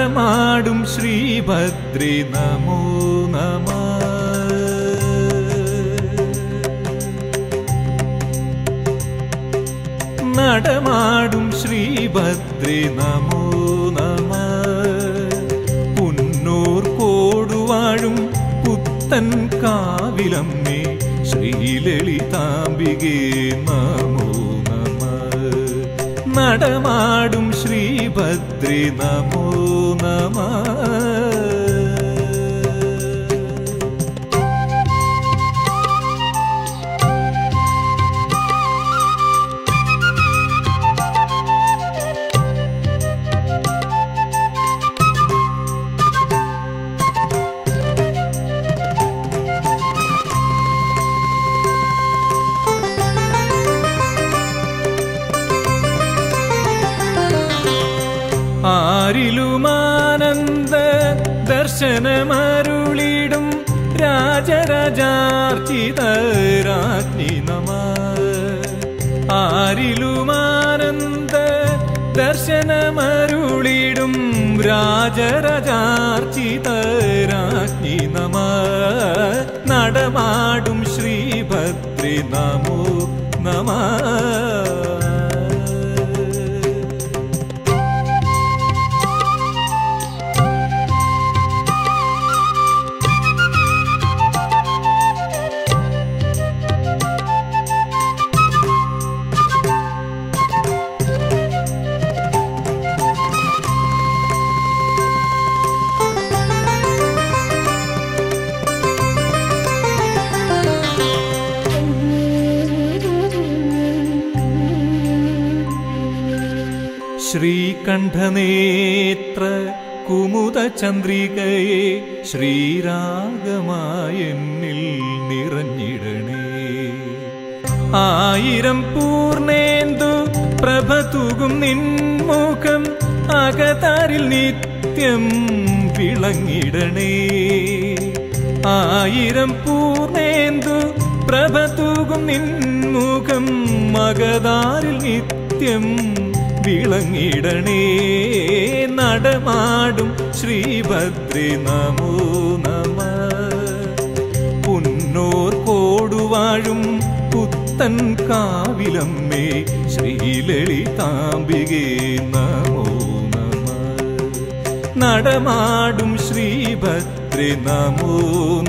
നടമാടും ശ്രീഭദ്രി നമോ നമ നടമാടും ശ്രീഭദ്രി നമോ നമ പുന്നൂർ കോടുവാഴും പുത്തൻ കാവിലമ്മേ ശ്രീലളിതാംബികേ നമോ നമ നടമാടും ശ്രീഭദ്രി നമോ നമ ആരിലുമാനന്ദ ദർശനമരുളിടും രാജരാജാർച്ചിത രാജ്ഞി നമ ആരിലുമാനന്ദ ദർശനമരുളിടും രാജരാജാർച്ചിത രാജ്ഞി നമ നടമാടും ശ്രീഭദ്രി നമോ നമ ശ്രീകണ്ഠനേത്ര കുമുദ ചന്ദ്രികയെ ശ്രീരാഗമായെന്നിൽ നിറഞ്ഞിടണേ ആയിരം പൂർണേന്ദു പ്രഭ തൂകും നിൻമുഖം അകതാരിൽ നിത്യം വിളങ്ങിടണേ ആയിരം പൂർണേന്ദു പ്രഭ തൂകും നിൻമുഖം മകതാരിൽ നിത്യം വിളങ്ങിടണേ നടമാടും ശ്രീഭദ്രി നമോ നമ പുന്നോർ കോടുവാഴും പുത്തൻ കാവിലമ്മേ ശ്രീലളിതാംബികേ നമോ നമ നടമാടും ശ്രീഭദ്രി നമോ